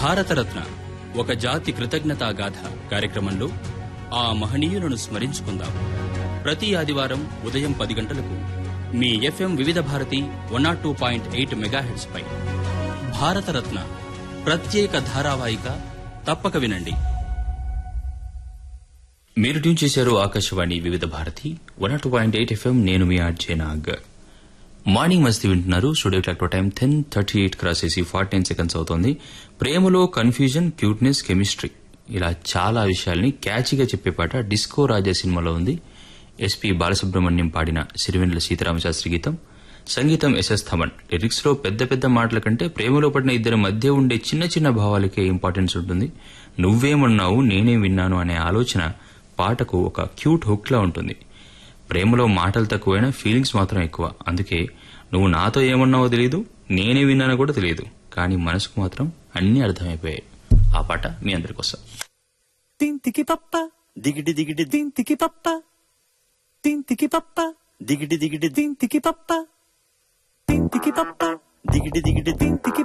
భారతరత్న ఒక జాతి కృతజ్ఞతా గాథ కార్యక్రమంలో ఆ మహనీయులను స్మరించుకుందాం ప్రతి ఆదివారం ఉదయం పది గంటలకు మీ FM Vividh Bharati one naught two point eight megahertz పై భారతరత్న ప్రత్యేక ధారావాహిక తప్పక వినండి మీరు ట్యూన్ చేశారు Akashvani Vividh Bharati one naught two point eight FM నేను మీ ఆర్జే నాగ్ మార్నింగ్ మస్తీ వింటున్నారు studio clock time ten thirty eight cross చేసి ఫార్టీ నైన్ సెకండ్స్ అవుతోంది ప్రేమలో కన్ఫ్యూజన్ క్యూట్నెస్ కెమిస్ట్రీ ఇలా చాలా విషయాల్ని క్యాచీగా చెప్పే పాట డిస్కో రాజా సినిమాలో ఉంది ఎస్పి బాలసుబ్రహ్మణ్యం పాడిన సిరివెన్నెల సీతారామశాస్త్రి గీతం సంగీతం ఎస్ఎస్ థమన్ లిరిక్స్ లో పెద్ద పెద్ద మాటల కంటే ప్రేమలో పడిన ఇద్దరి మధ్య ఉండే చిన్న చిన్న భావాలకే ఇంపార్టెన్స్ ఉంటుంది నువ్వేమన్నావు నేనే విన్నాను అనే ఆలోచన పాటకు ఒక క్యూట్ హుక్ లా ఉంటుంది ప్రేమలో మాటలు తక్కువైనా ఫీలింగ్స్ మాత్రం ఎక్కువ అందుకే నువ్వు నాతో ఏమన్నావో తెలియదు నేనే విన్నానో కూడా తెలియదు కానీ మనసుకు మాత్రం అన్ని అర్థమైపోయాయి ఆ పాట మీ అందరికోసం తింతికి పప్ప దిగిడి దిగిడి ది- తింతికి పప్ప తింతికి పప్ప దిగిడి దిగిడి ది- తింతికి పప్ప తింతికి పప్ప దిగిడి దిగిడి ది- తింతికి